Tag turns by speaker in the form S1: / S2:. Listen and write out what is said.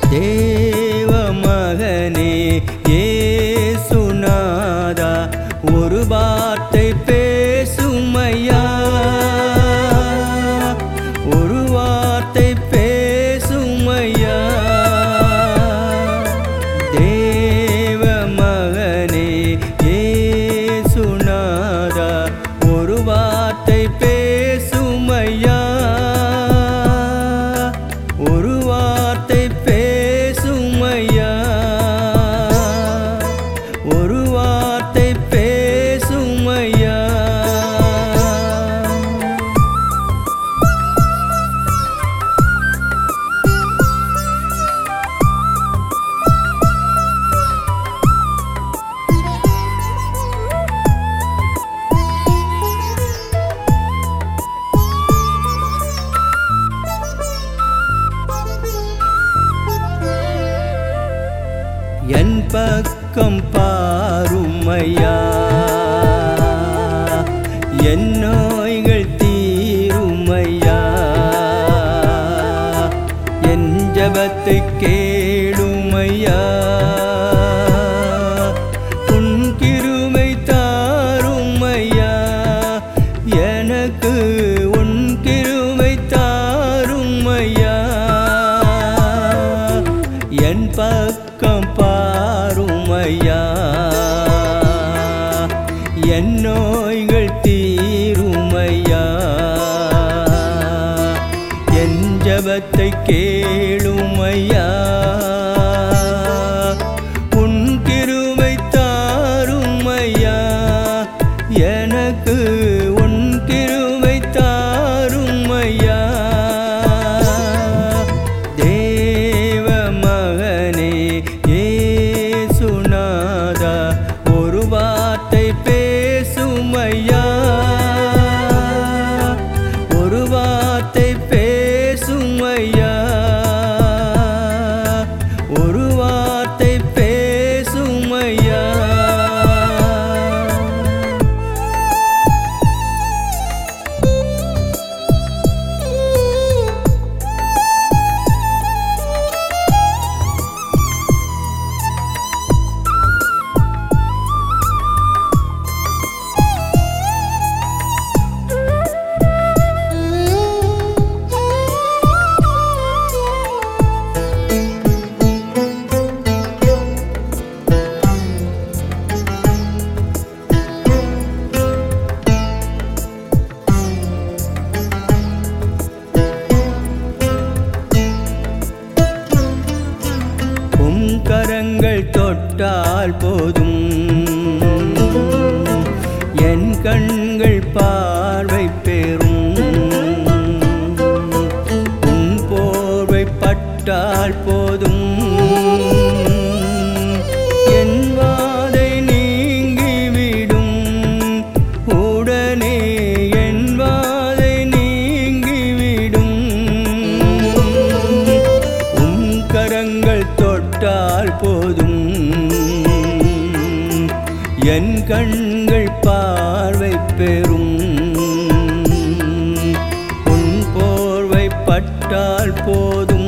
S1: தேவ மகனே ஏசுநாதா ஒரு வார்த்தை பேசுமையா ஒரு வார்த்தை பேசுமையா தேவ மகனே ஏசுநாதா ஒரு வார்த்தை பேசுமையா ஒரு வார்த்தை பேசுமையா ஒரு வார்த்தை பேசுமையா என் பக்கம் பாருமையா என் நோய்கள் தீருமையா என் ஜபத்தை கேளுமையா உன் கிருமை தாருமையா எனக்கு உன் கிருமை தாருமையா என் பக்கம் பாருமையா என் நோய்கள் தீருமையா என் ஜபத்தை கேளுமையா உன் கிருமை தாருமையா எனக்கு உன் கிருமை தாருமையா தேவ மகனே ஏசுநாதா ஒரு வார்த்தை பேசுமையா ஒரு வார்த்தை பேசுமையா ஒரு வார்த்தை பேசுமையா உம் கரங்கள் தொட்டால் போதும் என் கண்கள் பார்வை பெறும் உன் போர்வை பட்டால் போதும் என் வாதை நீங்கிவிடும் உடனே என் வாதை நீங்கிவிடும் உம் கரங்கள் தொட்டால் போதும் என் கண்கள் பார்வை பெறும் உன் போர்வை பட்டால் போதும்